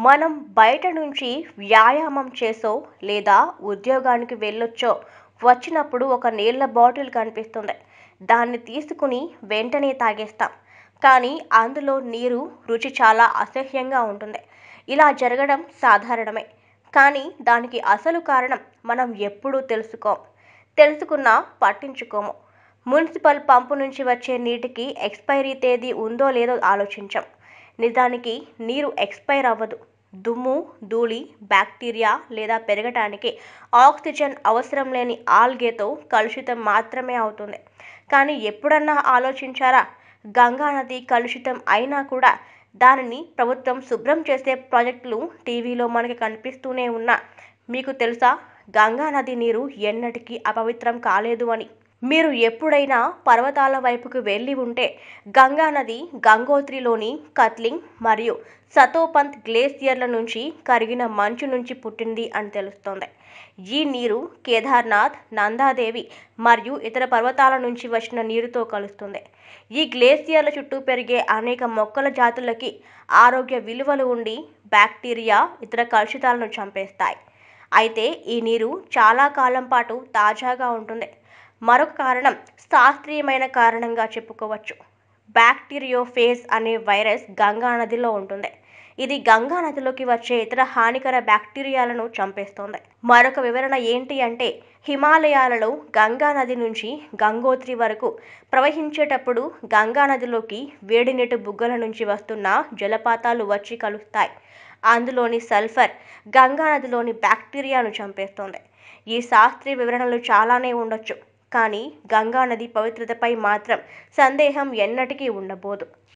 మనం బయట నుంచి వ్యాయామం చేసో లేదా ఉద్యోగానికి వెళ్ళొచ్చో వచ్చినప్పుడు ఒక నీళ్ళ బాటిల్ కనిపిస్తుంది దాన్ని తీసుకుని వెంటనే తాగేస్తాం కానీ అందులో నీరు రుచి చాలా అసహ్యంగా ఉంటుంది ఇలా జరగడం సాధారణమే కానీ దానికి అసలు కారణం మనం ఎప్పుడూ తెలుసుకోం తెలుసుకున్నా పట్టించుకోము మున్సిపల్ పంపు నుంచి వచ్చే నీటికి ఎక్స్పైరీ తేదీ ఉందో లేదో ఆలోచించం నిజానికి నీరు ఎక్స్పైర్ అవ్వదు దుమ్ము ధూళి బ్యాక్టీరియా లేదా పెరగటానికి ఆక్సిజన్ అవసరం లేని ఆల్గేతో కలుషితం మాత్రమే అవుతుంది కానీ ఎప్పుడన్నా ఆలోచించారా గంగా నది కలుషితం అయినా కూడా దానిని ప్రభుత్వం శుభ్రం చేసే ప్రాజెక్టులు టీవీలో మనకి కనిపిస్తూనే ఉన్నా మీకు తెలుసా గంగా నది నీరు ఎన్నటికీ అపవిత్రం కాలేదు అని మీరు ఎప్పుడైనా పర్వతాల వైపుకు వెళ్ళి ఉంటే గంగా నది గంగోత్రిలోని కత్లింగ్ మరియు సతోపంత్ గ్లేసియర్ల నుంచి కరిగిన మంచు నుంచి పుట్టింది అని తెలుస్తోంది ఈ నీరు కేదార్నాథ్ నందాదేవి మరియు ఇతర పర్వతాల నుంచి వచ్చిన నీరుతో కలుస్తుంది ఈ గ్లేసియర్ల చుట్టూ పెరిగే అనేక మొక్కల జాతులకి ఆరోగ్య విలువలు ఉండి బ్యాక్టీరియా ఇతర కలుషితాలను చంపేస్తాయి అయితే ఈ నీరు చాలా కాలం పాటు తాజాగా ఉంటుంది మరొక కారణం శాస్త్రీయమైన కారణంగా చెప్పుకోవచ్చు బ్యాక్టీరియోఫేజ్ అనే వైరస్ గంగా నదిలో ఉంటుంది ఇది గంగా నదిలోకి వచ్చే ఇతర హానికర బ్యాక్టీరియాలను చంపేస్తోంది మరొక వివరణ ఏంటి అంటే హిమాలయాలలో గంగా నది నుంచి గంగోత్రి వరకు ప్రవహించేటప్పుడు గంగా నదిలోకి వేడి నీటి బుగ్గల నుంచి వస్తున్న జలపాతాలు వచ్చి కలుస్తాయి అందులోని సల్ఫర్ గంగా నదిలోని బ్యాక్టీరియాను చంపేస్తోంది ఈ శాస్త్రీయ వివరణలు చాలానే ఉండొచ్చు కానీ గంగా నది పవిత్రతపై మాత్రం సందేహం ఎన్నటికీ ఉండబోదు